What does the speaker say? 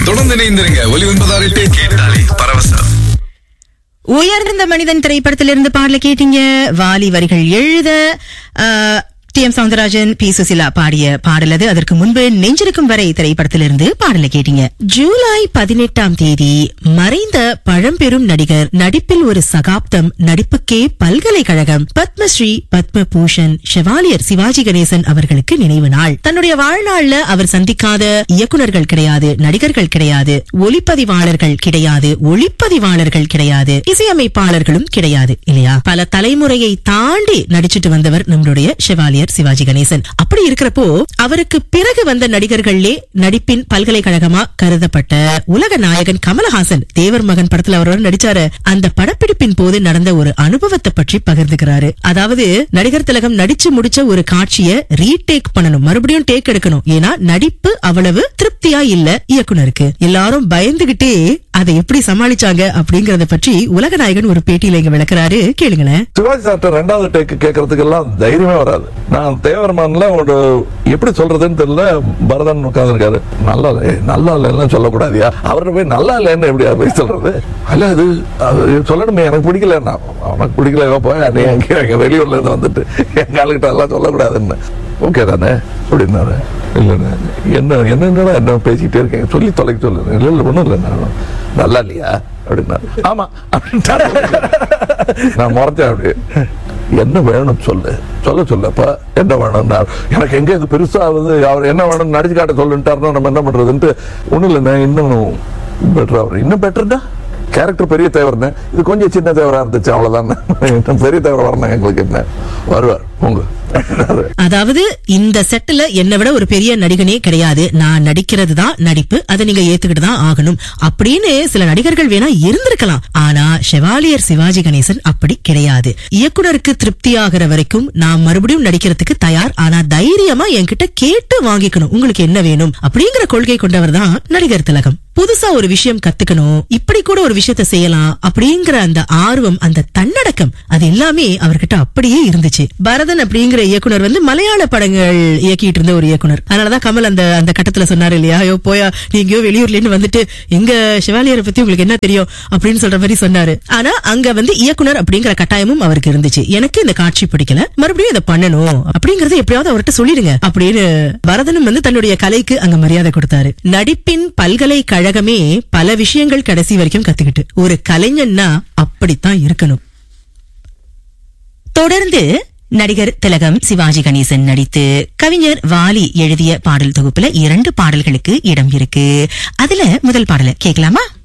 தொடர்ந்து இணைந்திருங்க ஒலி ஒன்பதாறு எட்டு கேட்டாலே பரவசம் உயர்ந்த மனிதன் திரைப்படத்திலிருந்து பாடல கேட்டீங்க வாலி வரிகள் எழுத T M Soundararajan P Susheela பாடிய பாடல் அது அதற்கு முன்பு நெஞ்சிருக்கும் வரை திரைப்படத்திலிருந்து பாடல கேட்டீங்க ஜூலை பதினெட்டாம் தேதி மறைந்த பழம்பெரும் நடிகர் நடிப்பில் ஒரு சகாப்தம் நடிப்புக்கே பல்கலைக்கழகம் பத்மஸ்ரீ பத்ம பூஷன் ஷெவாலியர் சிவாஜி கணேசன் அவர்களுக்கு நினைவு நாள் தன்னுடைய வாழ்நாள்ல அவர் சந்திக்காத இயக்குனர்கள் கிடையாது நடிகர்கள் கிடையாது ஒளிப்பதிவாளர்கள் கிடையாது ஒளிப்பதிவாளர்கள் கிடையாது இசையமைப்பாளர்களும் கிடையாது இல்லையா பல தலைமுறையை தாண்டி நடிச்சிட்டு வந்தவர் நம்மளுடைய ஷெவாலியர் சிவாஜி கணேசன் அப்படி இருக்கிறப்போ அவருக்கு பிறகு வந்த நடிகர்களே நடிப்பின் பல்கலைக்கழகமா கருதப்பட்ட உலக நாயகன் கமலஹாசன் தேவர் மகன் படத்துல அவர் நடிச்சாரு அந்த படப்பிடிப்பின் போது நடந்த ஒரு அனுபவத்தை பற்றி பகிர்ந்துக்கிறாரு அதாவது நடிகர் திலகம் நடிச்சு முடிச்ச ஒரு காட்சியை ரீடேக் பண்ணணும் மறுபடியும் டேக் எடுக்கணும் ஏன்னா நடிப்பு அவ்வளவு திருப்தியா இல்ல இயக்குனருக்கு எல்லாரும் பயந்துகிட்டே அதை எப்படி சமாளிச்சாங்க அப்படிங்கறத பற்றி உலக நாயகன் ஒரு பேட்டியில இங்க விளக்குறாரு கேளுங்களேன் சிவாஜி சார்ட்ட ரெண்டாவது டேக் கேட்கறதுக்கு எல்லாம் தைரியமே வராது நான் தேவரமான்ல ஒரு எப்படி சொல்றதுன்னு தெரியல பரதன் உட்காந்துருக்காரு நல்லா இல்லை ஏய், நல்லா இல்லைன்னு சொல்லக்கூடாதியா அவர்கிட்ட போய் நல்லா இல்லைன்னு எப்படியா போய் சொல்றது அல்ல அது அது சொல்லணுமே எனக்கு பிடிக்கலன்னா அவனுக்கு பிடிக்கல போய் நீ அங்கே எங்க வெளியூர்ல இருந்து வந்துட்டு எங்க ஆளுகிட்ட எல்லாம் சொல்லக்கூடாதுன்னு ஓகே தானே அப்படின்னாரு இல்லைண்ணே என்ன என்னடா என்ன பேசிக்கிட்டே இருக்கேன் சொல்லி தொலைக்க சொல்லு இல்லை இல்லை ஒன்றும் இல்லை நான் நல்லா இல்லையா அப்படின்னாரு ஆமா அப்படின்ட்டாரு நான் முறைச்சேன் அப்படி என்ன வேணும் சொல்லு சொல்ல சொல்லப்ப என்ன வேணும்னா எனக்கு எங்க இது பெருசாகுது அவர் என்ன வேணும் நடிச்சு காட்ட சொல்லுட்டாருன்னா நம்ம என்ன பண்றதுன்ட்டு ஒண்ணும் இல்லைண்ணே இன்னும் பெட்டர் அவர் இன்னும் பெட்டர்னா கேரக்டர் பெரிய தேவர்னே இது கொஞ்சம் சின்ன தேவரா இருந்துச்சு அவ்வளவுதான் பெரிய தேவர் வரணும் எங்களுக்கு என்ன வருவார் உங்க அதாவது இந்த செட்ல என்னை விட ஒரு பெரிய நடிகனே கிடையாது நான் நடிக்கிறது தான் நடிப்பு அதை நீங்க ஏத்துக்கிட்டு தான் ஆகணும் அப்படின்னு சில நடிகர்கள் வேணா இருந்திருக்கலாம் ஆனா ஷெவாலியர் சிவாஜி கணேசன் அப்படி கிடையாது இயக்குனருக்கு திருப்தியாகிற வரைக்கும் நான் மறுபடியும் நடிக்கிறதுக்கு தயார் ஆனா தைரியமா என்கிட்ட கேட்டு வாங்கிக்கணும் உங்களுக்கு என்ன வேணும் அப்படிங்கிற கொள்கை கொண்டவர் தான் நடிகர் திலகம் புதுசா ஒரு விஷயம் கத்துக்கணும் இப்படி கூட ஒரு விஷயத்த செய்யலாம் அப்படிங்கிற அந்த ஆர்வம் அந்த தன்னடக்கம் அது எல்லாமே அவர்கிட்ட அப்படியே இருந்துச்சு பரதன் அப்படிங்கிற இயக்குனர் வந்து மலையாள படங்கள் இயக்கிட்டு இருந்த ஒரு இயக்குனர் அதனாலதான் கமல் அந்த அந்த கட்டத்துல சொன்னாரு இல்லையா ஐயோ போயா நீங்க வெளியூர்ல இருந்து வந்துட்டு எங்க சிவாலியரை பத்தி உங்களுக்கு என்ன தெரியும் அப்படின்னு சொல்ற மாதிரி சொன்னாரு ஆனா அங்க வந்து இயக்குனர் அப்படிங்கிற கட்டாயமும் அவருக்கு இருந்துச்சு எனக்கு இந்த காட்சி பிடிக்கல மறுபடியும் இதை பண்ணணும் அப்படிங்கறத எப்படியாவது அவர்கிட்ட சொல்லிடுங்க அப்படின்னு பரதனும் வந்து தன்னுடைய கலைக்கு அங்க மரியாதை கொடுத்தாரு நடிப்பின் பல்கலைக்கழகமே பல விஷயங்கள் கடைசி வரைக்கும் கத்துக்கிட்டு ஒரு கலைஞன்னா அப்படித்தான் இருக்கணும் தொடர்ந்து நடிகர் திலகம் சிவாஜி கணேசன் நடித்து கவிஞர் வாலி எழுதிய பாடல் தொகுப்புல இரண்டு பாடல்களுக்கு இடம் இருக்கு அதுல முதல் பாடலை கேட்கலாமா